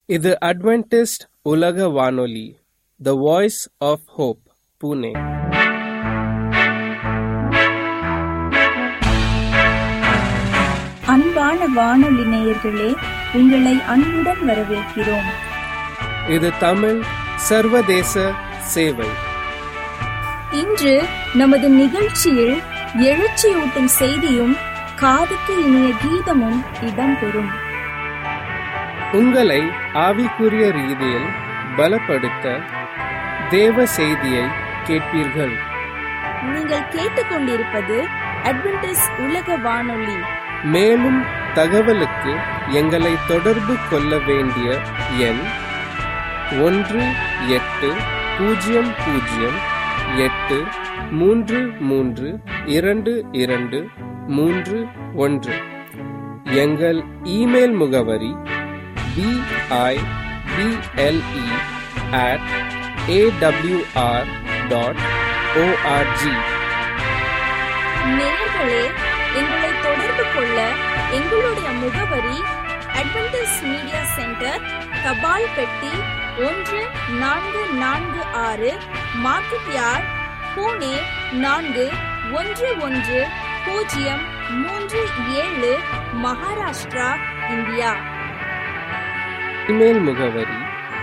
இது அட்வென்டிஸ்ட் உலக வானொலி the voice of hope Pune அன்பான வானொலி நேயர்களே உங்களை அன்புடன் வரவேற்கிறோம் இது தமிழ் சர்வதேச சேவை இன்று நமது நிகழ்ச்சியில் எழுச்சியூட்டும் செய்தியும் காதுக்கு இனிய கீதமும் இடம்பெறும் உங்களை ஆவிக்குரிய ரீதியில் பலப்படுத்த தேவ செய்தியை கேட்பீர்கள் நீங்கள் கேட்டுக்கொண்டிருப்பது அட்வென்டிஸ் உலக வானொலி மேலும் தகவலுக்கு எங்களை தொடர்பு கொள்ள வேண்டிய எண் ஒன்று எட்டு பூஜ்ஜியம் பூஜ்ஜியம் எட்டு மூன்று மூன்று இரண்டு இரண்டு மூன்று ஒன்று எங்கள் இமெயில் முகவரி B I B L E at AWR dot ORG நேயர்களே எங்களை தொடர்பு கொள்ள எங்களுடைய முகவரி அட்வென்டிஸ் மீடியா சென்டர் தபால் பெட்டி ஒன்று நான்கு நான்கு ஆறு மார்க்கெட் யார்ட் பூனே நான்கு ஒன்று ஒன்று பூஜ்ஜியம் மூன்று ஏழு மகாராஷ்டிரா இந்தியா இமெயில் முகவரி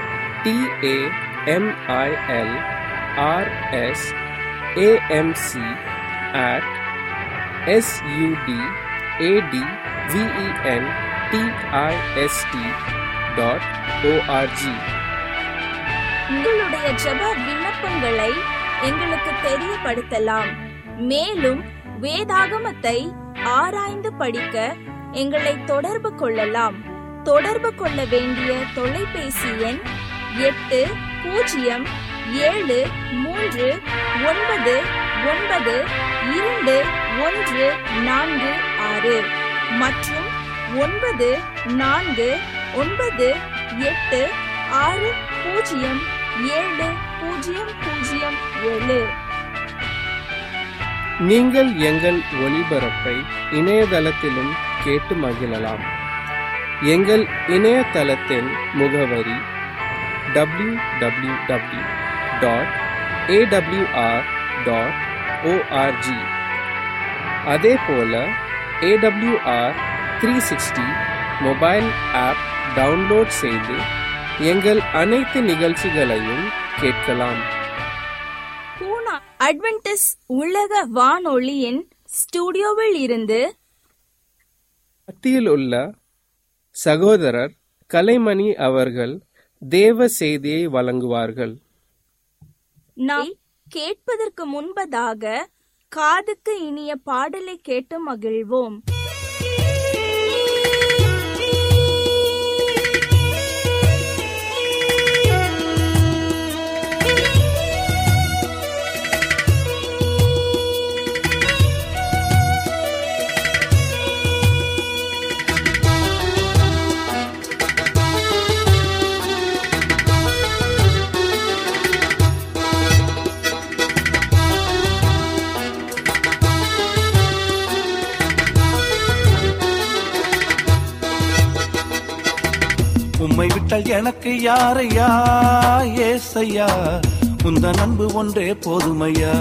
T A M I L RS AMC at SUD AD VEN DIST dot ORG உங்களுடைய ஜெப விண்ணப்பங்களை எங்களுக்கு தெரியப்படுத்தலாம் மேலும் வேதாகமத்தை ஆராய்ந்து படிக்க எங்களை தொடர்பு கொள்ளலாம் தொடர்பு கொள்ள வேண்டிய தொலைபேசி எண் எட்டு பூஜ்ஜியம் ஏழு மூன்று ஒன்பது ஒன்பது இரண்டு ஒன்று நான்கு ஆறு மற்றும் ஒன்பது நான்கு ஒன்பது எட்டு ஆறு பூஜ்ஜியம் ஏழு பூஜ்ஜியம் பூஜ்ஜியம் ஏழு நீங்கள் எங்கள் ஒளிபரப்பை இணையதளத்திலும் கேட்டு மகிழலாம் எங்கள் இணையதளத்தின் முகவரி W W W dot AWR dot ORG அதே போல AWR three sixty mobile app download செய்து எங்கள் அனைத்து நிகழ்ச்சிகளையும் கேட்கலாம் பூனா அட்வென்டிஸ் உலக வானொலியின் ஸ்டுடியோவில் இருந்து மத்தியில் உள்ள சகோதரர் கலைமணி அவர்கள் தேவ செய்தியை வழங்குவார்கள் நாம் கேட்பதற்கு முன்பதாக காதுக்கு இனிய பாடலை கேட்டு மகிழ்வோம் உம்மை விட்டால் எனக்கு யாரையா ஏசையா உந்த அன்பு ஒன்றே போதுமையா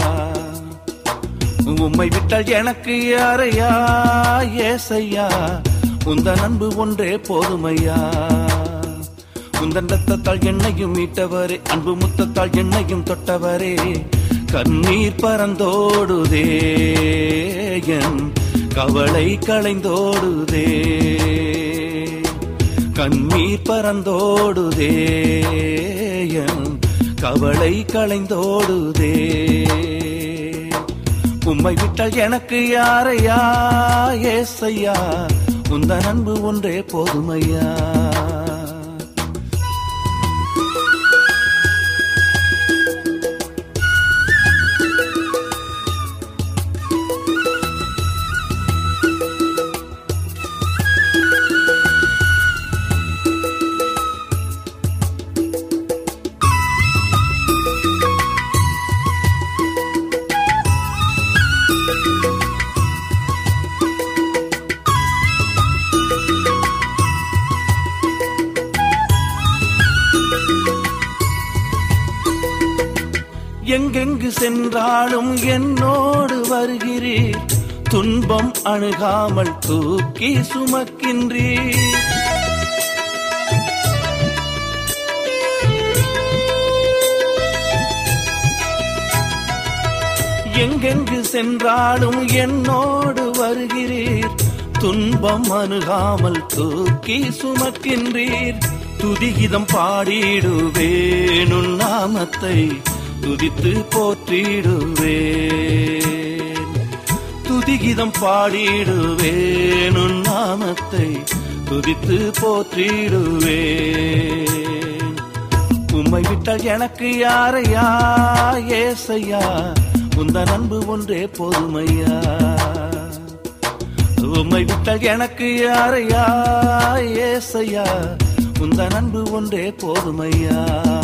உம்மை விட்டால் எனக்கு யாரையா ஏசையா உந்த அன்பு ஒன்றே போதுமையா உந்தன் ரத்தத்தால் என்னையும் மீட்டவரே அன்பு முத்தத்தால் என்னையும் தொட்டவரே கண்ணீர் பறந்தோடுதே என் கவலை களைந்தோடுதே கண்ணீர் பறந்தோடுதே என் கவலை களைந்தோடுதே உம்மை விட்டால் எனக்கு யாரையா ஏசையா உந்த அன்பு ஒன்றே போதுமையா எங்கெங்கு சென்றாலும் என்னோடு வருகிறீர் துன்பம் அணுகாமல் தூக்கி சுமக்கின்றீர் எங்கெங்கு சென்றாலும் என்னோடு வருகிறீர் துன்பம் அணுகாமல் தூக்கி சுமக்கின்றீர் துதிகிதம் பாடிடுவேன் உன் நாமத்தை துதித்து போற்றிடுவேன் துதிகிதம் பாடிடுவேன் உன் நாமத்தை துதித்து போற்றிடுவேன் உம்மை விட்டால் எனக்கு யாரையா ஏசையா உந்தன் அன்பு ஒன்றே போதுமையா உம்மை விட்டால் எனக்கு யாரையா ஏசையா உந்தன் அன்பு ஒன்றே போதுமையா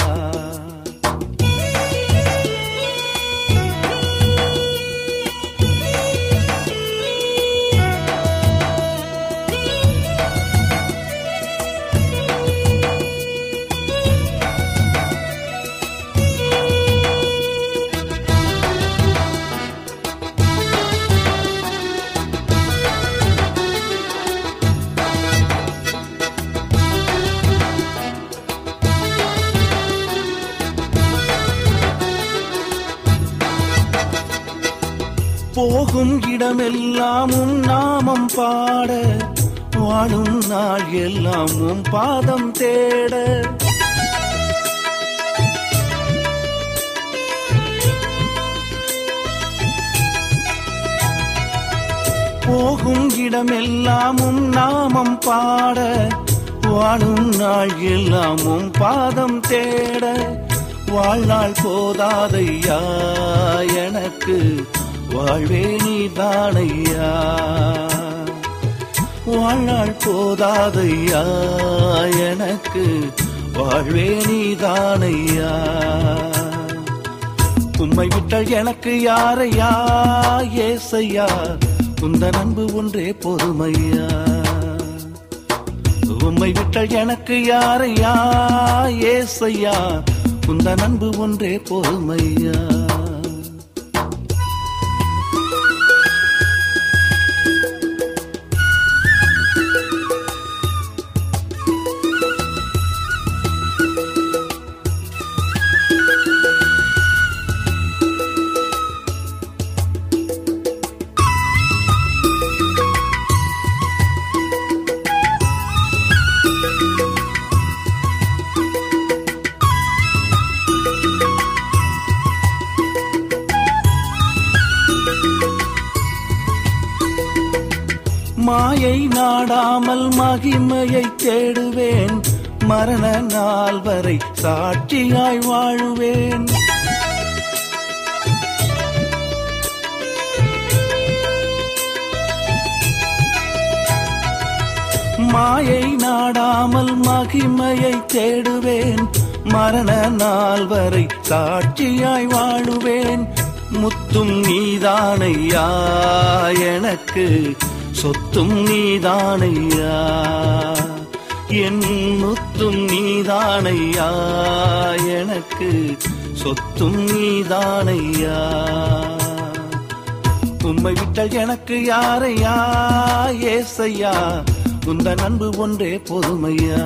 போகும் இடமெல்லாம் உம் நாமம் பாட வாழும் நாள் எல்லாம் உம் பாதம் தேட போகும் இடமெல்லாம் உம் நாமம் பாட வாழும் நாள் எல்லாம் உம் பாதம் தேட வாழ்நாள் போதாதையா எனக்கு வாழ்வே நீதானையா வாழ்நாள் போதாதையா எனக்கு வாழ்வே நீதானையா உம்மை விட்டால் எனக்கு யாரையா ஏசையா உந்தன் அன்பு ஒன்றே பொறுமையா உம்மை விட்டால் எனக்கு யாரையா ஏசையா உந்தன் அன்பு ஒன்றே பொறுமையா மாயை நாடாமல் மகிமையை தேடுவேன் மரண நாள் வரை சாட்சியாய் வாழுவேன் மாயை நாடாமல் மகிமையை தேடுவேன் மரண நாள் வரை சாட்சியாய் வாழுவேன் முத்தும் நீதானையா எனக்கு சொத்தும் நீதானையா என் முத்தும் நீதானையா எனக்கு சொத்தும் நீதானையா உம்மை விட்டால் எனக்கு யாரையா ஏசையா உந்தன் அன்பு ஒன்றே பொறுமையா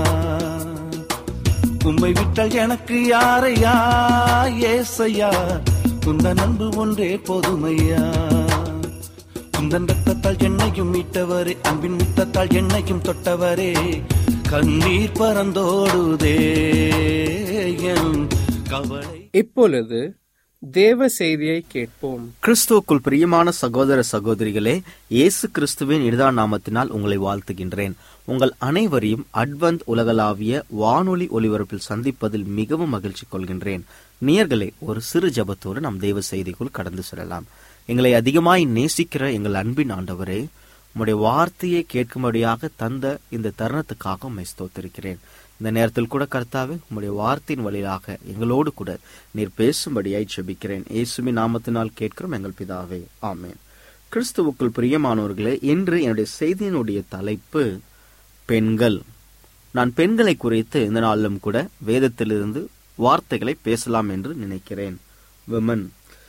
உம்மை விட்டால் எனக்கு யாரையா ஏசையா உந்தன் அன்பு ஒன்றே பொறுமையா உந்தன் ரத்தத்தால் என்னையும் மீட்டவரே அன்பின் முத்தத்தால் என்னையும் தொட்டவரே கண்ணீர் பறந்தோடுதே என் கவலை இப்பொழுது தேவ செய்தியை கேட்போம் கிறிஸ்துவுக்குள் பிரியமான சகோதர சகோதரிகளே இயேசு கிறிஸ்துவின் இனிதா நாமத்தினால் உங்களை வாழ்த்துகின்றேன் உங்கள் அனைவரையும் அட்வந்த் உலகளாவிய வானொலி ஒலிபரப்பில் சந்திப்பதில் மிகவும் மகிழ்ச்சி கொள்கின்றேன் நேயர்களே ஒரு சிறு ஜபத்தோடு நாம் தேவ செய்திக்குள் கடந்து செல்லலாம் எங்களை அதிகமாய் நேசிக்கிற எங்கள் அன்பின் ஆண்டவரே உம்முடைய வார்த்தையை கேட்கும்படியாக தந்த இந்த தருணத்துக்காக உம்மை ஸ்தோத்திருக்கிறேன் இந்த நேரத்தில் கூட கர்த்தாவே உம்முடைய வார்த்தையின் வழியாக எங்களோடு கூட நீர் பேசும்படியாய் ஜெபிக்கிறேன் இயேசுவின் நாமத்தினால் கேட்கிறோம் எங்கள் பிதாவே ஆமென் கிறிஸ்துவுக்குள் பிரியமானவர்களே இன்று என்னுடைய செய்தியினுடைய தலைப்பு பெண்கள் நான் பெண்களை குறித்து இந்த நாளிலும் கூட வேதத்திலிருந்து வார்த்தைகளை பேசலாம் என்று நினைக்கிறேன் விமன்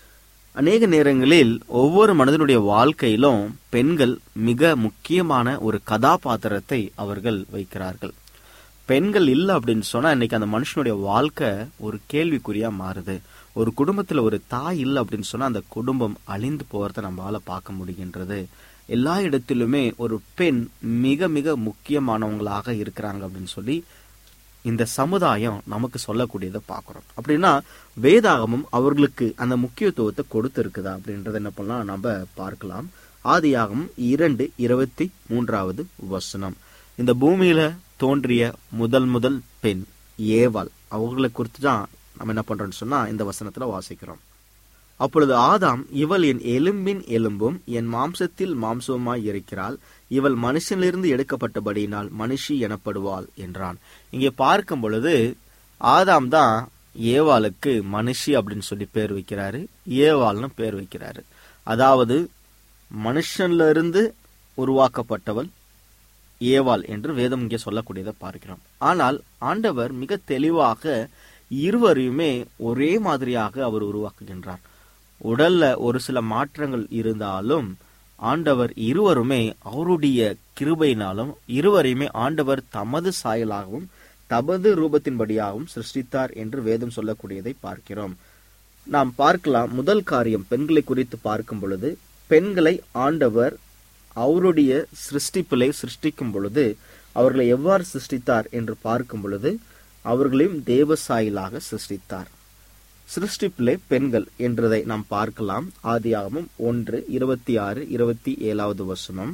அநேக நேரங்களில் ஒவ்வொரு மனிதனுடைய வாழ்க்கையிலும் பெண்கள் மிக முக்கியமான ஒரு கதாபாத்திரத்தை அவர்கள் வைக்கிறார்கள் பெண்கள் இல்லை அப்படின்னு சொன்னா இன்னைக்கு அந்த மனுஷனுடைய வாழ்க்கை ஒரு கேள்விக்குறியா மாறுது ஒரு குடும்பத்துல ஒரு தாய் இல்லை அப்படின்னு சொன்னா அந்த குடும்பம் அழிந்து போறத நம்மளால பார்க்க முடிகின்றது எல்லா இடத்திலுமே ஒரு பெண் மிக மிக முக்கியமானவங்களாக இருக்கிறாங்க அப்படின்னு சொல்லி இந்த சமுதாயம் நமக்கு சொல்லக்கூடியதை பார்க்கிறோம் அப்படின்னா வேதாகமும் அவர்களுக்கு அந்த முக்கியத்துவத்தை கொடுத்து இருக்குதா அப்படின்றத என்ன பண்ணலாம் நம்ம பார்க்கலாம் ஆதியாகமும் இரண்டு இருபத்தி மூன்றாவது வசனம் இந்த பூமியில தோன்றிய முதல் முதல் பெண் ஏவாள் அவங்களை குறித்து தான் நம்ம என்ன பண்றோம்னு சொன்னா இந்த வசனத்துல வாசிக்கிறோம் அப்பொழுது ஆதாம் இவள் என் எலும்பின் எலும்பும் என் மாம்சத்தில் மாம்சமாய் இருக்கிறாள் இவள் மனுஷனிலிருந்து எடுக்கப்பட்டபடியினால் மனுஷி எனப்படுவாள் என்றான் இங்கே பார்க்கும் பொழுது ஆதாம் தான் ஏவாளுக்கு மனுஷி அப்படின்னு சொல்லி பேர் வைக்கிறாரு ஏவாள்னு பேர் வைக்கிறாரு அதாவது மனுஷன்ல இருந்து உருவாக்கப்பட்டவள் ஏவாள் என்று வேதம் இங்கே சொல்லக்கூடியதை பார்க்கிறோம் ஆனால் ஆண்டவர் மிக தெளிவாக இருவரையுமே ஒரே மாதிரியாக அவர் உருவாக்குகின்றார் உடல்ல ஒரு சில மாற்றங்கள் இருந்தாலும் ஆண்டவர் இருவருமே அவருடைய கிருபையினாலும் இருவரையுமே ஆண்டவர் தமது சாயலாகவும் தமது ரூபத்தின்படியாகவும் சிருஷ்டித்தார் என்று வேதம் சொல்லக்கூடியதை பார்க்கிறோம் நாம் பார்க்கலாம் முதல் காரியம் பெண்களை குறித்து பார்க்கும் பொழுது பெண்களை ஆண்டவர் அவருடைய சிருஷ்டிப்பிலை சிருஷ்டிக்கும் பொழுது அவர்களை எவ்வாறு சிருஷ்டித்தார் என்று பார்க்கும் பொழுது அவர்களையும் தேவ சாயலாக சிருஷ்டித்தார் சிருஷ்டிப்பிலே பெண்கள் என்றதை நாம் பார்க்கலாம் ஆதியாகமும் ஒன்று இருபத்தி ஆறு இருபத்தி ஏழாவது வசனம்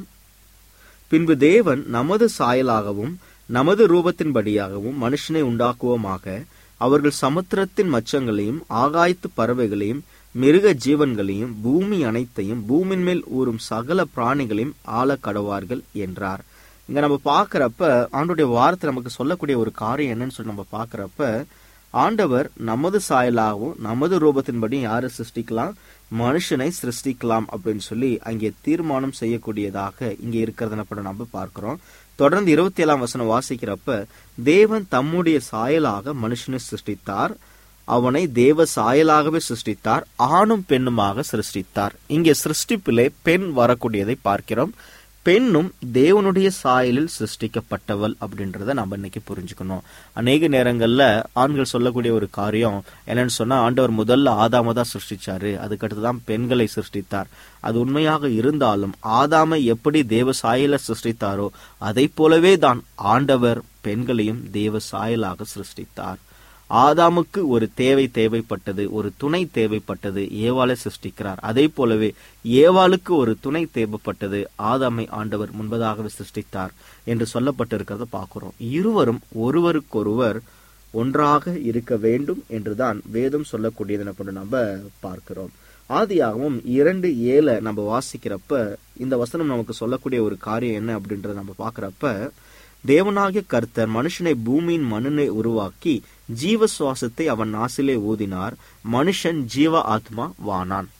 பின்பு தேவன் நமது சாயலாகவும் நமது ரூபத்தின்படியாகவும் மனுஷனை உண்டாக்குவோமாக அவர்கள் சமுத்திரத்தின் மச்சங்களையும் ஆகாயத்து பறவைகளையும் மிருக ஜீவன்களையும் பூமி அனைத்தையும் பூமியின் மேல் ஊறும் சகல பிராணிகளையும் ஆள கடவார்கள் என்றார் இங்க நம்ம பாக்குறப்ப ஆண்டுடைய வார்த்தை நமக்கு சொல்லக்கூடிய ஒரு காரியம் என்னன்னு சொல்லி நம்ம பாக்குறப்ப ஆண்டவர் நமது சாயலாகவும் நமது ரூபத்தின்படி யாரை சிருஷ்டிக்கலாம் மனுஷனை சிருஷ்டிக்கலாம் அப்படின்னு சொல்லி அங்கே தீர்மானம் செய்யக்கூடியதாக இங்கே இருக்கிறத நம்ம பார்க்கிறோம் தொடர்ந்து இருபத்தி ஏழாம் வசனம் வாசிக்கிறப்ப தேவன் தம்முடைய சாயலாக மனுஷனை சிருஷ்டித்தார் அவனை தேவ சாயலாகவே சிருஷ்டித்தார் ஆணும் பெண்ணுமாக சிருஷ்டித்தார் இங்கே சிருஷ்டிப்பிலே பெண் வரக்கூடியதை பார்க்கிறோம் பெண்ணும் தேவனுடைய சாயலில் சிருஷ்டிக்கப்பட்டவள் அப்படின்றத நம்ம இன்னைக்கு புரிஞ்சுக்கணும் அநேக நேரங்கள்ல ஆண்கள் சொல்லக்கூடிய ஒரு காரியம் என்னன்னு சொன்னா ஆண்டவர் முதல்ல ஆதாம தான் சிருஷ்டிச்சாரு அதுக்கடுத்துதான் பெண்களை சிருஷ்டித்தார் அது உண்மையாக இருந்தாலும் ஆதாமை எப்படி தேவ சாயல சிருஷ்டித்தாரோ அதை போலவே தான் ஆண்டவர் பெண்களையும் தேவ சாயலாக சிருஷ்டித்தார் ஆதாமுக்கு ஒரு தேவை தேவைப்பட்டது ஒரு துணை தேவைப்பட்டது ஏவாளை சிருஷ்டிக்கிறார் அதே போலவே ஏவாளுக்கு ஒரு துணை தேவைப்பட்டது ஆதாமை ஆண்டவர் முன்பதாகவே சிருஷ்டித்தார் என்று சொல்லப்பட்டிருக்கிறத பார்க்கிறோம் இருவரும் ஒருவருக்கொருவர் ஒன்றாக இருக்க வேண்டும் என்றுதான் வேதம் சொல்லக்கூடியது என்ன நம்ம பார்க்கிறோம் ஆதியாகவும் இரண்டு ஏழை நம்ம வாசிக்கிறப்ப இந்த வசனம் நமக்கு சொல்லக்கூடிய ஒரு காரியம் என்ன அப்படின்றத நம்ம பார்க்கிறப்ப தேவனாகிய கர்த்தர் மனுஷனை பூமியின் மண்ணினை உருவாக்கி ஜீவ சுவாசத்தை அவன் நாசிலே ஊதினார் மனுஷன் ஜீவ ஆத்மா வானான்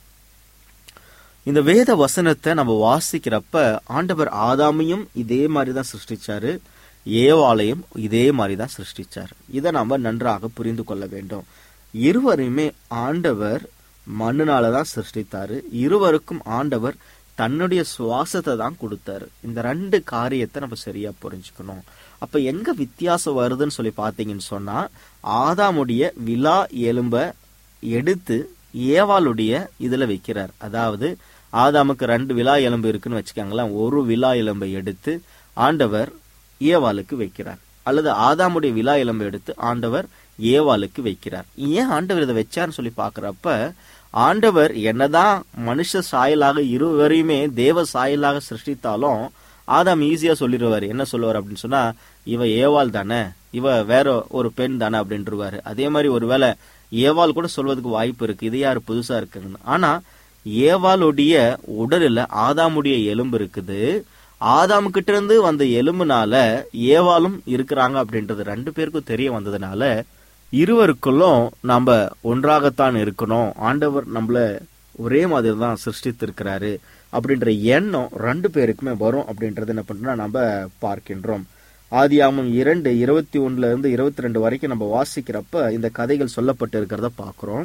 இந்த வேத வசனத்தை நம்ம வாசிக்கிறப்ப ஆண்டவர் ஆதாமையும் இதே மாதிரி தான் சிருஷ்டிச்சாரு ஏவாளையும் இதே மாதிரி தான் சிருஷ்டிச்சார் இதை நாம நன்றாக புரிந்து கொள்ள வேண்டும் இருவரையுமே ஆண்டவர் மண்ணுனால தான் சிருஷ்டித்தாரு இருவருக்கும் ஆண்டவர் தன்னுடைய சுவாசத்தை தான் கொடுத்தாரு இந்த ரெண்டு காரியத்தை நம்ம சரியா புரிஞ்சுக்கணும் அப்ப எங்க வித்தியாசம் வருதுன்னு சொல்லி பாத்தீங்கன்னு சொன்னா ஆதாமுடைய விழா எலும்ப எடுத்து ஏவாளுடைய இதுல வைக்கிறார் அதாவது ஆதாமுக்கு ரெண்டு விழா எலும்பு இருக்குன்னு வச்சுக்கோங்களேன் ஒரு விழா எலும்பை எடுத்து ஆண்டவர் ஏவாளுக்கு வைக்கிறார் அல்லது ஆதாமுடைய விழா எலும்பை எடுத்து ஆண்டவர் ஏவாளுக்கு வைக்கிறார் ஏன் ஆண்டவர் இதை வச்சார்னு சொல்லி பாக்குறப்ப ஆண்டவர் என்னதான் மனுஷ சாயலாக இருவரையுமே தேவ சாயலாக சிருஷ்டித்தாலும் ஆதாம் ஈஸியா சொல்லிடுவாரு என்ன சொல்லுவார் அப்படின்னு சொன்னா இவ ஏவாள் தானே இவ வேற ஒரு பெண் தானே அப்படின்றவாரு அதே மாதிரி ஒருவேளை ஏவாள் கூட சொல்வதற்கு வாய்ப்பு இருக்கு இது யாரு புதுசா இருக்குன்னு ஆனா ஏவாளுடைய உடலில் ஆதாமுடைய எலும்பு இருக்குது ஆதாம் கிட்ட இருந்து வந்த எலும்புனால ஏவாளும் இருக்கிறாங்க அப்படின்றது ரெண்டு பேருக்கும் தெரிய வந்ததுனால இருவருக்குள்ளும் நாம ஒன்றாகத்தான் இருக்கணும் ஆண்டவர் நம்மள ஒரே மாதிரி தான் சிருஷ்டித்திருக்கிறாரு அப்படின்ற எண்ணம் ரெண்டு பேருக்குமே வரும் அப்படின்றது என்ன பண்றோம்னா நம்ம பார்க்கின்றோம் ஆதியாமம் இரண்டு இருபத்தி ஒண்ணுல இருந்து இருபத்தி ரெண்டு வரைக்கும் நம்ம வாசிக்கிறப்ப இந்த கதைகள் சொல்லப்பட்டு இருக்கிறத பாக்குறோம்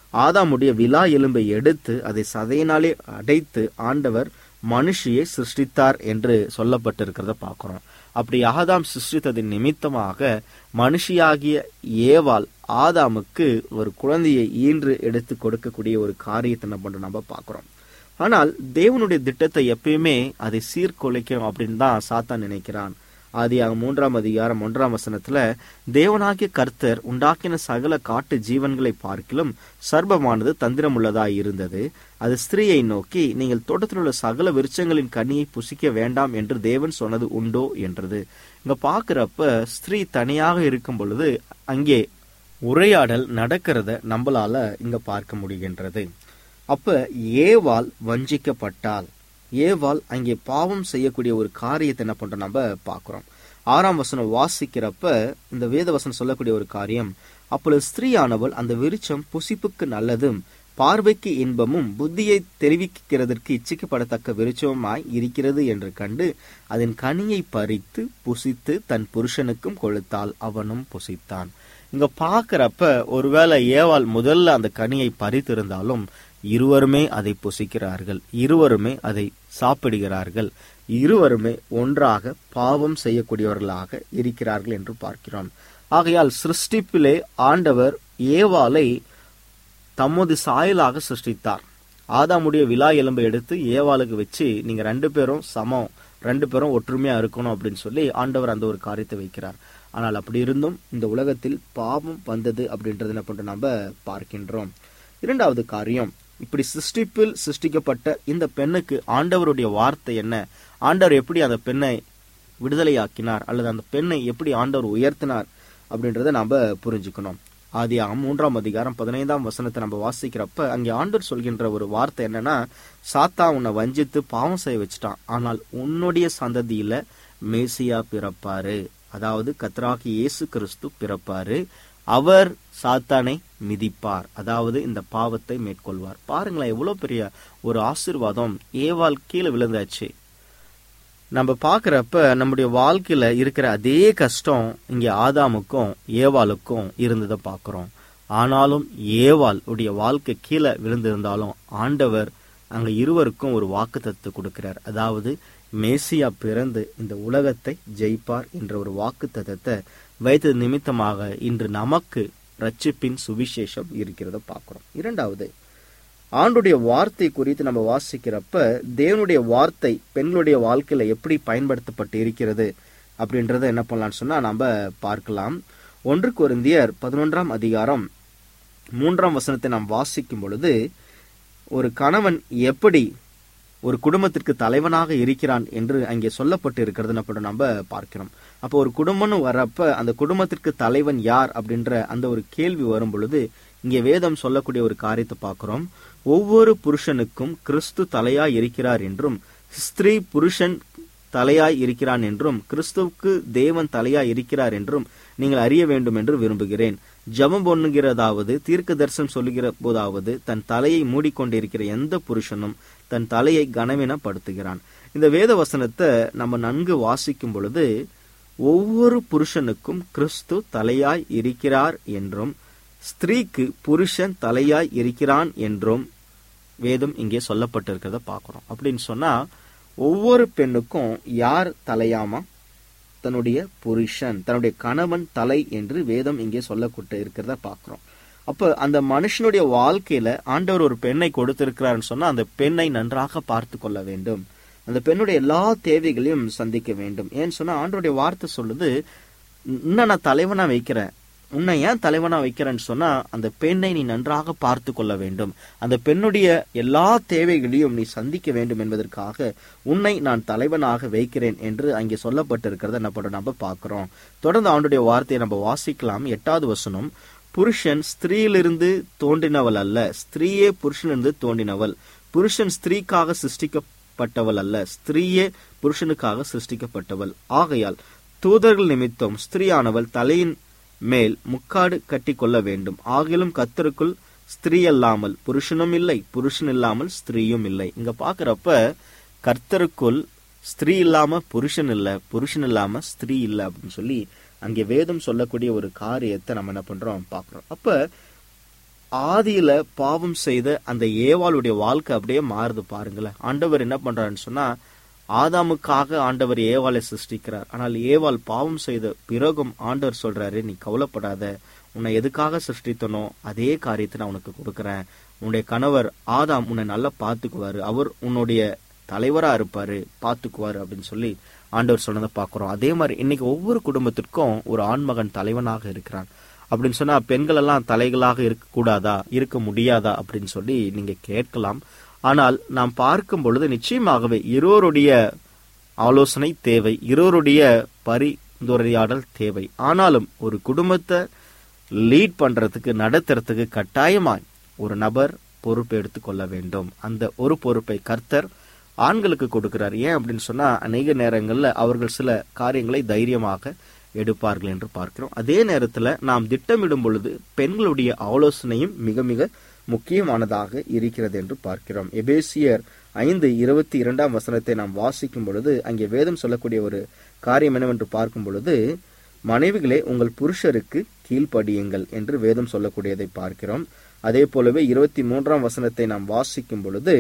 ஆதாமுடைய விலா எலும்பை எடுத்து அதை சதையினாலே அடைத்து ஆண்டவர் மனுஷியை சிருஷ்டித்தார் என்று சொல்லப்பட்டிருக்கிறத பார்க்கிறோம் அப்படி ஆதாம் சிருஷ்டித்ததின் நிமித்தமாக மனுஷியாகிய ஏவாள் ஆதாமுக்கு ஒரு குழந்தையை ஈன்று எடுத்து கொடுக்கக்கூடிய ஒரு காரியத்தை என்ன பண்றோம் நம்ம பார்க்கிறோம் ஆனால் தேவனுடைய திட்டத்தை எப்பயுமே அதை சீர்குலைக்கும் அப்படின்னு தான் சாத்தான் நினைக்கிறான் ஆதியாக மூன்றாம் அதிகாரம் ஒன்றாம் வசனத்துல தேவனாகிய கர்த்தர் உண்டாக்கின சகல காட்டு ஜீவன்களை பார்க்கிலும் சர்பமானது தந்திரமுள்ளதாய் இருந்தது அது ஸ்திரீயை நோக்கி நீங்கள் தோட்டத்தில் உள்ள சகல விருட்சங்களின் கனியை புசிக்க வேண்டாம் என்று தேவன் சொன்னது உண்டோ என்றது இங்க பாக்குறப்ப ஸ்திரீ தனியாக இருக்கும் பொழுது அங்கே உரையாடல் நடக்கிறத நம்மளால இங்க பார்க்க முடிகின்றது அப்ப ஏவாள் வஞ்சிக்கப்பட்டால் ஏவாள் அங்கே பாவம் செய்யக்கூடிய ஒரு காரியத்தை என்ன பண்றோம் நம்ம பார்க்கிறோம் ஆறாம் வசனம் வாசிக்கிறப்ப இந்த வேத வசனம் சொல்லக்கூடிய ஒரு காரியம் அப்பொழுது ஸ்திரீயானவள் அந்த விருட்சம் புசிப்புக்கு நல்லதும் பார்வைக்கு இன்பமும் புத்தியை தெரிவிக்கிறதற்கு இச்சிக்கப்படத்தக்க விருட்சமாய் இருக்கிறது என்று கண்டு அதன் கனியை பறித்து புசித்து தன் புருஷனுக்கும் கொளுத்தாள் அவனும் புசித்தான் இங்க பாக்குறப்ப ஒருவேளை ஏவாள் முதல்ல அந்த கனியை பறித்திருந்தாலும் இருவருமே அதை புசிக்கிறார்கள் இருவருமே அதை சாப்பிடுகிறார்கள் இருவருமே ஒன்றாக பாவம் செய்யக்கூடியவர்களாக இருக்கிறார்கள் என்று பார்க்கிறோம் ஆகையால் சிருஷ்டிப்பிலே ஆண்டவர் ஏவாளை தமது சாயலாக சிருஷ்டித்தார் ஆதாமுடைய விழா எலும்பை எடுத்து ஏவாளுக்கு வச்சு நீங்க ரெண்டு பேரும் சமம் ரெண்டு பேரும் ஒற்றுமையா இருக்கணும் அப்படின்னு சொல்லி ஆண்டவர் அந்த ஒரு காரியத்தை வைக்கிறார் ஆனால் அப்படி இருந்தும் இந்த உலகத்தில் பாவம் வந்தது அப்படின்றது என்ன பண்றோம் நம்ம பார்க்கின்றோம் இரண்டாவது காரியம் இப்படி சிருஷ்டிப்பில் சிருஷ்டிக்கப்பட்ட இந்த பெண்ணுக்கு ஆண்டவருடைய வார்த்தை என்ன ஆண்டவர் எப்படி அந்த பெண்ணை விடுதலையாக்கினார் அல்லது அந்த பெண்ணை எப்படி ஆண்டவர் உயர்த்தினார் அப்படின்றத நாம புரிஞ்சுக்கணும் ஆதியாகம் மூன்றாம் அதிகாரம் பதினைந்தாம் வசனத்தை நம்ம வாசிக்கிறப்ப அங்கே ஆண்டவர் சொல்கின்ற ஒரு வார்த்தை என்னன்னா சாத்தா உன்னை வஞ்சித்து பாவம் செய்ய வச்சுட்டான் ஆனால் உன்னுடைய சந்ததியில மேசியா பிறப்பாரு அதாவது கத்ராகி இயேசு கிறிஸ்து பிறப்பாரு அவர் சாத்தானை மிதிப்பார் அதாவது இந்த பாவத்தை மேற்கொள்வார் பாருங்களேன் எவ்வளவு பெரிய ஒரு ஆசிர்வாதம் ஏவால் கீழே விழுந்தாச்சு நம்ம பாக்குறப்ப நம்முடைய வாழ்க்கையில இருக்கிற அதே கஷ்டம் இங்க ஆதாமுக்கும் ஏவாளுக்கும் இருந்ததை பாக்குறோம் ஆனாலும் ஏவாள் உடைய வாழ்க்கை கீழே விழுந்திருந்தாலும் ஆண்டவர் அங்க இருவருக்கும் ஒரு வாக்குத்தத்தை கொடுக்கிறார் அதாவது மேசியா பிறந்து இந்த உலகத்தை ஜெயிப்பார் என்ற ஒரு வாக்குத்தத்தத்தை வைத்தது நிமித்தமாக இன்று நமக்கு ரட்சிப்பின் சுவிசேஷம் இருக்கிறத பார்க்கிறோம் இரண்டாவது ஆண்டுடைய வார்த்தை குறித்து நம்ம வாசிக்கிறப்ப தேவனுடைய வார்த்தை பெண்களுடைய வாழ்க்கையில எப்படி பயன்படுத்தப்பட்டு இருக்கிறது அப்படின்றத என்ன பண்ணலாம்னு சொன்னா நம்ம பார்க்கலாம் ஒன்று குருந்தியர் பதினொன்றாம் அதிகாரம் மூன்றாம் வசனத்தை நாம் வாசிக்கும் பொழுது ஒரு கணவன் எப்படி ஒரு குடும்பத்திற்கு தலைவனாக இருக்கிறான் என்று அங்கே சொல்லப்பட்டு இருக்கிறது நம்ம நம்ம பார்க்கிறோம் அப்போ ஒரு குடும்பம்னு வரப்ப அந்த குடும்பத்திற்கு தலைவன் யார் அப்படின்ற அந்த ஒரு கேள்வி வரும் பொழுது இங்கே வேதம் சொல்லக்கூடிய ஒரு காரியத்தை பார்க்கிறோம் ஒவ்வொரு புருஷனுக்கும் கிறிஸ்து தலையாய் இருக்கிறார் என்றும் ஸ்திரீ புருஷன் தலையாய் இருக்கிறான் என்றும் கிறிஸ்துவுக்கு தேவன் தலையாய் இருக்கிறார் என்றும் நீங்கள் அறிய வேண்டும் என்று விரும்புகிறேன் ஜபம் பண்ணுகிறதாவது தீர்க்க தரிசனம் சொல்லுகிற போதாவது தன் தலையை மூடிக்கொண்டிருக்கிற எந்த புருஷனும் தன் தலையை கனவெனப்படுத்துகிறான் இந்த வேத வசனத்தை நம்ம நன்கு வாசிக்கும் பொழுது ஒவ்வொரு புருஷனுக்கும் கிறிஸ்து தலையாய் இருக்கிறார் என்றும் ஸ்திரீக்கு புருஷன் தலையாய் இருக்கிறான் என்றும் வேதம் இங்கே சொல்லப்பட்டிருக்கிறத பார்க்கிறோம் அப்படின்னு சொன்னா ஒவ்வொரு பெண்ணுக்கும் யார் தலையாமா தன்னுடைய புருஷன் தன்னுடைய கணவன் தலை என்று வேதம் இங்கே சொல்லப்பட்டு இருக்கிறத பார்க்கிறோம் அப்ப அந்த மனுஷனுடைய வாழ்க்கையில ஆண்டவர் ஒரு பெண்ணை கொடுத்திருக்கிறாருன்னு சொன்னா அந்த பெண்ணை நன்றாக பார்த்து கொள்ள வேண்டும் அந்த பெண்ணுடைய எல்லா தேவைகளையும் சந்திக்க வேண்டும் ஏன்னு சொன்னா ஆண்டவருடைய வார்த்தை சொல்லுது இன்னும் நான் தலைவனா வைக்கிறேன் உன்னை ஏன் தலைவனா வைக்கிறேன்னு சொன்னா அந்த பெண்ணை நீ நன்றாக பார்த்து கொள்ள வேண்டும் அந்த பெண்ணுடைய எல்லா தேவைகளையும் நீ சந்திக்க வேண்டும் என்பதற்காக உன்னை நான் தலைவனாக வைக்கிறேன் என்று அங்கே சொல்லப்பட்டிருக்கிறத என்ன பண்றோம் நம்ம பார்க்கிறோம் தொடர்ந்து ஆண்டுடைய வார்த்தையை நம்ம வாசிக்கலாம் எட்டாவது வசனம் புருஷன் ஸ்திரீயிலிருந்து தோன்றினவள் அல்ல ஸ்திரீயே புருஷனிலிருந்து தோன்றினவள் புருஷன் ஸ்திரீக்காக சிருஷ்டிக்கப்பட்டவள் அல்ல ஸ்திரீயே புருஷனுக்காக சிருஷ்டிக்கப்பட்டவள் ஆகையால் தூதர்கள் நிமித்தம் ஸ்திரீயானவள் தலையின் மேல் முக்காடு கட்டி கொள்ள வேண்டும் ஆகிலும் கத்தருக்குள் ஸ்திரீ அல்லாமல் புருஷனும் இல்லை புருஷன் இல்லாமல் ஸ்திரீயும் இல்லை இங்க பாக்குறப்ப கர்த்தருக்குள் ஸ்திரீ இல்லாம புருஷன் இல்ல புருஷன் இல்லாம ஸ்திரீ இல்ல அப்படின்னு சொல்லி அங்கே வேதம் சொல்லக்கூடிய ஒரு காரியத்தை நம்ம என்ன பண்றோம் பாக்குறோம் அப்ப ஆதியில பாவம் செய்த அந்த ஏவாளுடைய வாழ்க்கை அப்படியே மாறுது பாருங்களேன் ஆண்டவர் என்ன பண்றாருன்னு சொன்னா ஆதாமுக்காக ஆண்டவர் ஏவாளை சிருஷ்டிக்கிறார் ஆனால் ஏவாள் பாவம் செய்த பிறகும் ஆண்டவர் சொல்றாரு நீ கவலைப்படாத உன்னை எதுக்காக சிருஷ்டித்தனோ அதே காரியத்தை நான் உனக்கு கொடுக்கறேன் உன்னுடைய கணவர் ஆதாம் உன்னை நல்லா பாத்துக்குவாரு அவர் உன்னுடைய தலைவரா இருப்பாரு பாத்துக்குவாரு அப்படின்னு சொல்லி ஆண்டவர் சொன்னதை பார்க்கிறோம் அதே மாதிரி இன்னைக்கு ஒவ்வொரு குடும்பத்திற்கும் ஒரு ஆண்மகன் தலைவனாக இருக்கிறான் அப்படின்னு சொன்னா பெண்கள் எல்லாம் தலைகளாக இருக்க கூடாதா இருக்க முடியாதா அப்படின்னு சொல்லி நீங்க கேட்கலாம் ஆனால் நாம் பார்க்கும் பொழுது நிச்சயமாகவே இருவருடைய ஆலோசனை தேவை இருவருடைய பரிந்துரையாடல் தேவை ஆனாலும் ஒரு குடும்பத்தை லீட் பண்றதுக்கு நடத்துறதுக்கு கட்டாயமாய் ஒரு நபர் பொறுப்பு எடுத்துக்கொள்ள வேண்டும் அந்த ஒரு பொறுப்பை கர்த்தர் ஆண்களுக்கு கொடுக்கிறார் ஏன் அப்படின்னு சொன்னா அநேக நேரங்கள்ல அவர்கள் சில காரியங்களை தைரியமாக எடுப்பார்கள் என்று பார்க்கிறோம் அதே நேரத்துல நாம் திட்டமிடும் பொழுது பெண்களுடைய ஆலோசனையும் மிக மிக முக்கியமானதாக இருக்கிறது என்று பார்க்கிறோம் எபேசியர் ஐந்து இருபத்தி இரண்டாம் வசனத்தை நாம் வாசிக்கும் பொழுது அங்கே வேதம் சொல்லக்கூடிய ஒரு காரியம் என்னவென்று பார்க்கும் பொழுது மனைவிகளே உங்கள் புருஷருக்கு கீழ்ப்படியுங்கள் என்று வேதம் சொல்லக்கூடியதை பார்க்கிறோம் அதே போலவே இருபத்தி மூன்றாம் வசனத்தை நாம் வாசிக்கும் பொழுது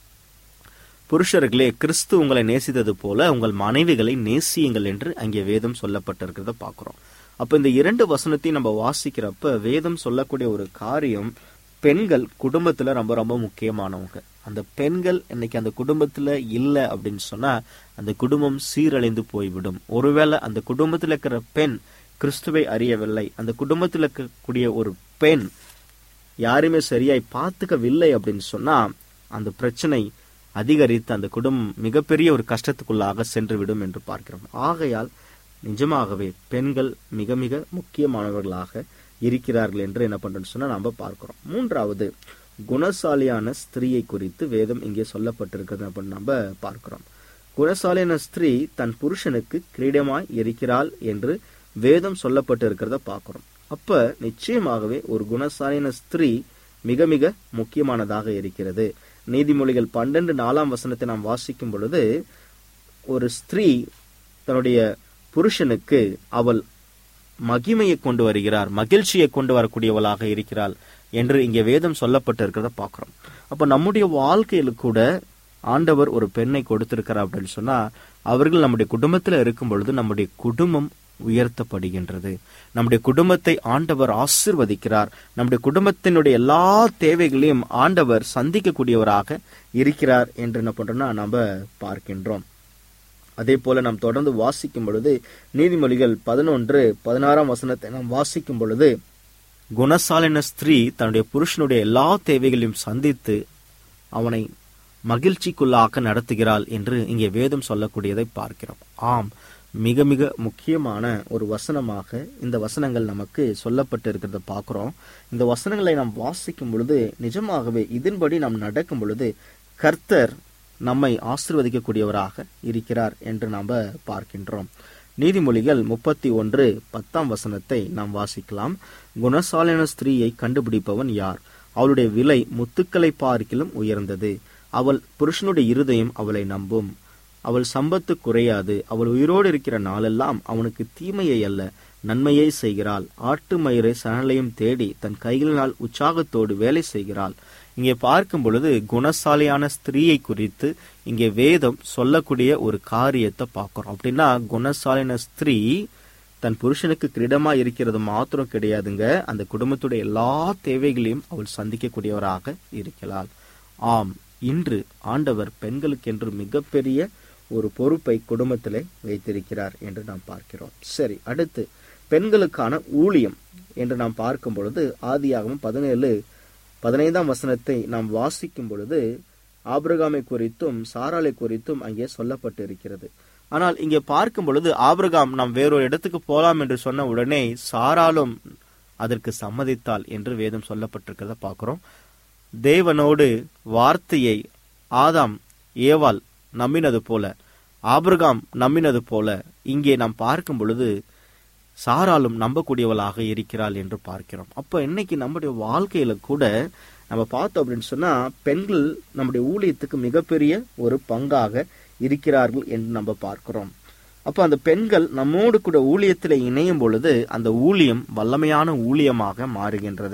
புருஷர்களே கிறிஸ்து உங்களை நேசித்தது போல உங்கள் மனைவிகளை நேசியுங்கள் என்று அங்கே வேதம் சொல்லப்பட்டிருக்கிறத பார்க்கிறோம் அப்ப இந்த இரண்டு வசனத்தையும் நம்ம வாசிக்கிறப்ப வேதம் சொல்லக்கூடிய ஒரு காரியம் பெண்கள் குடும்பத்துல ரொம்ப ரொம்ப முக்கியமானவங்க அந்த பெண்கள் இன்னைக்கு அந்த குடும்பத்துல இல்ல அப்படின்னு சொன்னா அந்த குடும்பம் சீரழிந்து போய்விடும் ஒருவேளை அந்த குடும்பத்துல இருக்கிற பெண் கிறிஸ்துவை அறியவில்லை அந்த குடும்பத்தில் இருக்கக்கூடிய ஒரு பெண் யாருமே சரியாய் பார்த்துக்கவில்லை அப்படின்னு சொன்னா அந்த பிரச்சனை அதிகரித்து அந்த குடும்பம் மிகப்பெரிய ஒரு கஷ்டத்துக்குள்ளாக சென்று விடும் என்று பார்க்கிறோம் ஆகையால் நிஜமாகவே பெண்கள் மிக மிக முக்கியமானவர்களாக இருக்கிறார்கள் என்று என்ன பண்றோம்னு சொன்னா நாம பார்க்கிறோம் மூன்றாவது குணசாலியான ஸ்திரீயை குறித்து வேதம் இங்கே சொல்லப்பட்டிருக்கிறது அப்படின்னு நம்ம பார்க்கிறோம் குணசாலியான ஸ்திரீ தன் புருஷனுக்கு கிரீடமாய் இருக்கிறாள் என்று வேதம் சொல்லப்பட்டு இருக்கிறத பார்க்கிறோம் அப்ப நிச்சயமாகவே ஒரு குணசாலியான ஸ்திரீ மிக மிக முக்கியமானதாக இருக்கிறது நீதிமொழிகள் பன்னெண்டு நாலாம் வசனத்தை நாம் வாசிக்கும் பொழுது ஒரு ஸ்திரீ தன்னுடைய புருஷனுக்கு அவள் மகிமையை கொண்டு வருகிறார் மகிழ்ச்சியை கொண்டு வரக்கூடியவளாக இருக்கிறாள் என்று இங்கே வேதம் சொல்லப்பட்டு இருக்கிறத பார்க்கிறோம் அப்ப நம்முடைய வாழ்க்கையில கூட ஆண்டவர் ஒரு பெண்ணை கொடுத்திருக்கிறார் அப்படின்னு சொன்னா அவர்கள் நம்முடைய குடும்பத்துல இருக்கும் பொழுது நம்முடைய குடும்பம் உயர்த்தப்படுகின்றது நம்முடைய குடும்பத்தை ஆண்டவர் ஆசிர்வதிக்கிறார் நம்முடைய குடும்பத்தினுடைய எல்லா தேவைகளையும் ஆண்டவர் சந்திக்கக்கூடியவராக இருக்கிறார் என்று என்ன பண்றோம்னா நம்ம பார்க்கின்றோம் அதே போல நாம் தொடர்ந்து வாசிக்கும் பொழுது நீதிமொழிகள் பதினொன்று பதினாறாம் வசனத்தை நாம் வாசிக்கும் பொழுது குணசாலின ஸ்திரீ தன்னுடைய புருஷனுடைய எல்லா தேவைகளையும் சந்தித்து அவனை மகிழ்ச்சிக்குள்ளாக நடத்துகிறாள் என்று இங்கே வேதம் சொல்லக்கூடியதை பார்க்கிறோம் ஆம் மிக மிக முக்கியமான ஒரு வசனமாக இந்த வசனங்கள் நமக்கு சொல்லப்பட்டு இருக்கிறத பார்க்கிறோம் இந்த வசனங்களை நாம் வாசிக்கும் பொழுது நிஜமாகவே இதன்படி நாம் நடக்கும் பொழுது கர்த்தர் நம்மை ஆசிர்வதிக்கக்கூடியவராக இருக்கிறார் என்று நாம் பார்க்கின்றோம் நீதிமொழிகள் முப்பத்தி ஒன்று பத்தாம் வசனத்தை நாம் வாசிக்கலாம் குணசாலின ஸ்திரீயை கண்டுபிடிப்பவன் யார் அவளுடைய விலை முத்துக்களை பார்க்கிலும் உயர்ந்தது அவள் புருஷனுடைய இருதயம் அவளை நம்பும் அவள் சம்பத்து குறையாது அவள் உயிரோடு இருக்கிற நாளெல்லாம் அவனுக்கு தீமையை அல்ல நன்மையை செய்கிறாள் ஆட்டு மயிரை சணலையும் தேடி தன் கைகளினால் உற்சாகத்தோடு வேலை செய்கிறாள் இங்கே பார்க்கும் பொழுது குணசாலியான ஸ்திரீயை குறித்து இங்கே வேதம் சொல்லக்கூடிய ஒரு காரியத்தை பார்க்கிறோம் அப்படின்னா குணசாலின ஸ்திரீ தன் புருஷனுக்கு கிரீடமா இருக்கிறது மாத்திரம் கிடையாதுங்க அந்த குடும்பத்துடைய எல்லா தேவைகளையும் அவள் சந்திக்கக்கூடியவராக இருக்கிறாள் ஆம் இன்று ஆண்டவர் பெண்களுக்கென்று மிகப்பெரிய ஒரு பொறுப்பை குடும்பத்திலே வைத்திருக்கிறார் என்று நாம் பார்க்கிறோம் சரி அடுத்து பெண்களுக்கான ஊழியம் என்று நாம் பார்க்கும் பொழுது ஆதியாகவும் பதினேழு பதினைந்தாம் வசனத்தை நாம் வாசிக்கும் பொழுது ஆபிரகாமை குறித்தும் சாராளை குறித்தும் அங்கே சொல்லப்பட்டு இருக்கிறது ஆனால் இங்கே பார்க்கும் பொழுது ஆபிரகாம் நாம் வேறொரு இடத்துக்கு போலாம் என்று சொன்ன உடனே சாராலும் அதற்கு சம்மதித்தாள் என்று வேதம் சொல்லப்பட்டிருக்கிறத பார்க்கிறோம் தேவனோடு வார்த்தையை ஆதாம் ஏவாள் நம்பினது போல ஆபிரகாம் நம்பினது போல இங்கே நாம் பார்க்கும் பொழுது சாராலும் நம்பக்கூடியவளாக இருக்கிறாள் என்று பார்க்கிறோம் அப்ப இன்னைக்கு நம்முடைய வாழ்க்கையில கூட நம்ம பார்த்தோம் அப்படின்னு சொன்னா பெண்கள் நம்முடைய ஊழியத்துக்கு மிகப்பெரிய ஒரு பங்காக இருக்கிறார்கள் என்று நம்ம பார்க்கிறோம் அப்ப அந்த பெண்கள் நம்மோடு கூட ஊழியத்தில் இணையும் பொழுது அந்த ஊழியம் வல்லமையான ஊழியமாக மாறுகின்றது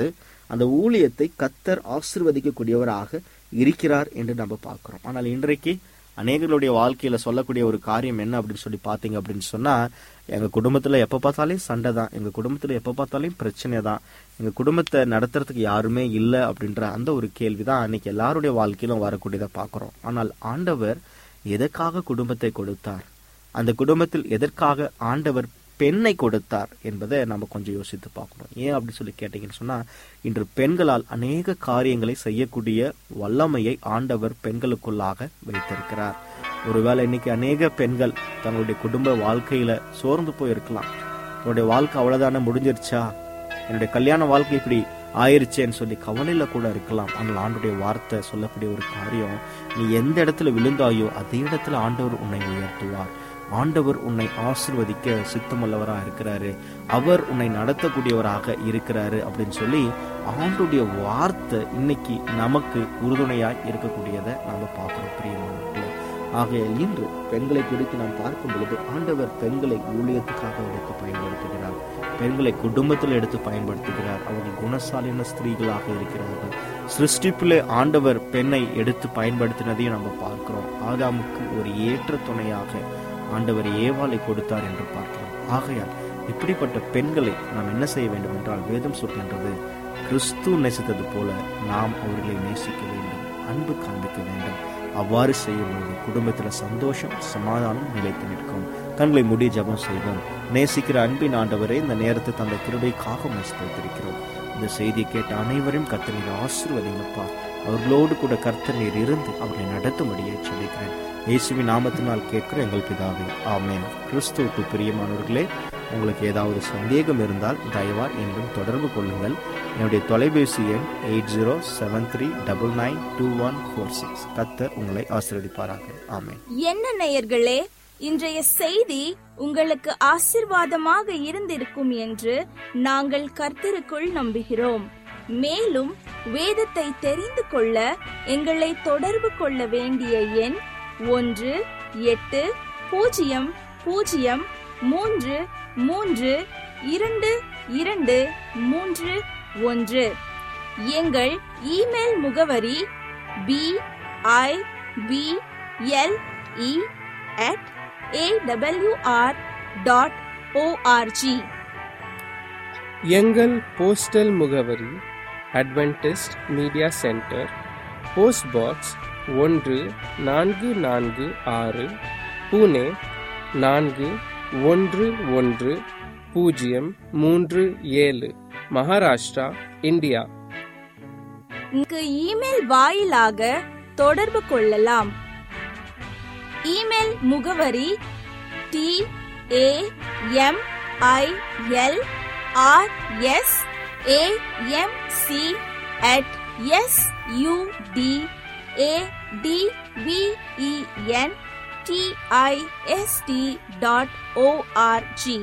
அந்த ஊழியத்தை கத்தர் ஆசிர்வதிக்கக்கூடியவராக இருக்கிறார் என்று நம்ம பார்க்கிறோம் ஆனால் இன்றைக்கு அநேகருடைய வாழ்க்கையில சொல்லக்கூடிய ஒரு காரியம் என்ன அப்படின்னு சொல்லி பாத்தீங்க அப்படின்னு சொன்னா எங்க குடும்பத்துல எப்ப பார்த்தாலும் சண்டை தான் எங்க குடும்பத்துல எப்ப பார்த்தாலும் பிரச்சனை தான் எங்க குடும்பத்தை நடத்துறதுக்கு யாருமே இல்லை அப்படின்ற அந்த ஒரு கேள்விதான் அன்னைக்கு எல்லாருடைய வாழ்க்கையிலும் வரக்கூடியதை பார்க்கிறோம் ஆனால் ஆண்டவர் எதற்காக குடும்பத்தை கொடுத்தார் அந்த குடும்பத்தில் எதற்காக ஆண்டவர் பெண்ணை கொடுத்தார் என்பதை நம்ம கொஞ்சம் யோசித்து பார்க்கணும் ஏன் அப்படி சொல்லி கேட்டீங்கன்னு சொன்னா இன்று பெண்களால் அநேக காரியங்களை செய்யக்கூடிய வல்லமையை ஆண்டவர் பெண்களுக்குள்ளாக வைத்திருக்கிறார் ஒருவேளை இன்னைக்கு அநேக பெண்கள் தங்களுடைய குடும்ப வாழ்க்கையில சோர்ந்து போயிருக்கலாம் என்னுடைய வாழ்க்கை அவ்வளவுதானே முடிஞ்சிருச்சா என்னுடைய கல்யாண வாழ்க்கை இப்படி ஆயிருச்சேன்னு சொல்லி கவலையில கூட இருக்கலாம் ஆனால் ஆண்டுடைய வார்த்தை சொல்லக்கூடிய ஒரு காரியம் நீ எந்த இடத்துல விழுந்தாயோ அதே இடத்துல ஆண்டவர் உன்னை உயர்த்துவார் ஆண்டவர் உன்னை ஆசிர்வதிக்க சித்தமுள்ளவரா இருக்கிறாரு அவர் உன்னை நடத்தக்கூடியவராக இருக்கிறாரு அப்படின்னு சொல்லி ஆண்டுடைய வார்த்தை இன்னைக்கு நமக்கு உறுதுணையாய் இருக்கக்கூடியதை நாம பார்க்கிறோம் பிரியமானவர்களே ஆகையால் இன்று பெண்களை குறித்து நாம் பார்க்கும் பொழுது ஆண்டவர் பெண்களை ஊழியத்துக்காக எடுத்து பயன்படுத்துகிறார் பெண்களை குடும்பத்தில் எடுத்து பயன்படுத்துகிறார் அவர்கள் குணசாலின ஸ்திரீகளாக இருக்கிறார்கள் சிருஷ்டிப்பிலே ஆண்டவர் பெண்ணை எடுத்து பயன்படுத்தினதையும் நம்ம பார்க்கிறோம் ஆதாமுக்கு ஒரு ஏற்ற துணையாக ஆண்டவர் ஏவாளை கொடுத்தார் என்று பார்க்கிறோம் ஆகையால் இப்படிப்பட்ட பெண்களை நாம் என்ன செய்ய வேண்டும் என்றால் வேதம் சொல்கின்றது கிறிஸ்து நேசித்தது போல நாம் அவர்களை நேசிக்க வேண்டும் அன்பு காண்பிக்க வேண்டும் அவ்வாறு செய்யும்போது குடும்பத்தில் சந்தோஷம் சமாதானம் நிலைத்து நிற்கும் கண்களை மூடி ஜெபம் செய்வோம் நேசிக்கிற அன்பின் ஆண்டவரே இந்த நேரத்தை தந்த கிருபைக்காக வைத்திருக்கிறோம் இந்த செய்தியை கேட்ட அனைவரையும் கர்த்தர் நீர் ஆசீர்வதிங்கப்பா அவர்களோடு கூட கர்த்தர் நீர் இருந்து அவர்களை நடத்தும்படியே சொல்லிக்கிறேன் இயேசுவின் நாமத்தினால் கேட்கிற எங்கள் பிதாவே ஆமென் கிறிஸ்துவுக்கு பிரியமானவர்களே உங்களுக்கு ஏதாவது சந்தேகம் இருந்தால் தயவா என்றும் தொடர்பு கொள்ளுங்கள் என்னுடைய தொலைபேசி எண் eight zero seven three double nine two one four six கத்தர் உங்களை ஆசீர்வதிப்பாராக ஆமென் என்ன நேயர்களே இன்றைய செய்தி உங்களுக்கு ஆசிர்வாதமாக இருந்திருக்கும் என்று நாங்கள் கர்த்தருக்குள் நம்புகிறோம் மேலும் வேதத்தை தெரிந்து கொள்ள எங்களை தொடர்பு கொள்ள வேண்டிய எண் ஒன்று எட்டு பூஜ்ஜியம் பூஜ்ஜியம் மூன்று மூன்று இரண்டு இரண்டு மூன்று ஒன்று எங்கள் இமெயில் முகவரி B I B L E at awr dot ORG எங்கள் போஸ்டல் முகவரி Adventist Media Centre post box ஒன்று நான்கு நான்கு ஆறு புனே நான்கு ஒன்று ஒன்று பூஜ்ஜியம் மூன்று ஏழு மகாராஷ்டிரா இந்தியா இங்கு இமெயில் வாயிலாக தொடர்பு கொள்ளலாம் இமெயில் முகவரி T A M I L R S A M C at S U D A D V E N T I S T dot ORG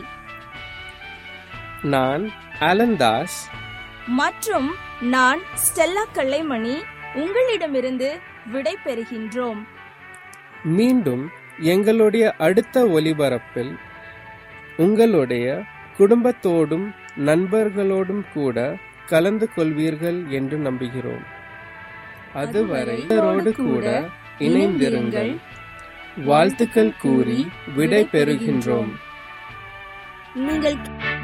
நான் அலந்தாஸ் மற்றும் நான் ஸ்டெல்லா கல்லைமணி உங்களிடமிருந்து விடை பெறுகின்றோம் மீண்டும் எங்களுடைய அடுத்த ஒலிபரப்பில் உங்களுடைய குடும்பத்தோடும் நண்பர்களோடும் கூட கலந்து கொள்வீர்கள் என்று நம்புகிறோம் அதுவரை இவரோடு கூட இணைந்திருங்கள் வாழ்த்துக்கள் கூறி விடை பெறுகின்றோம் நீங்கள்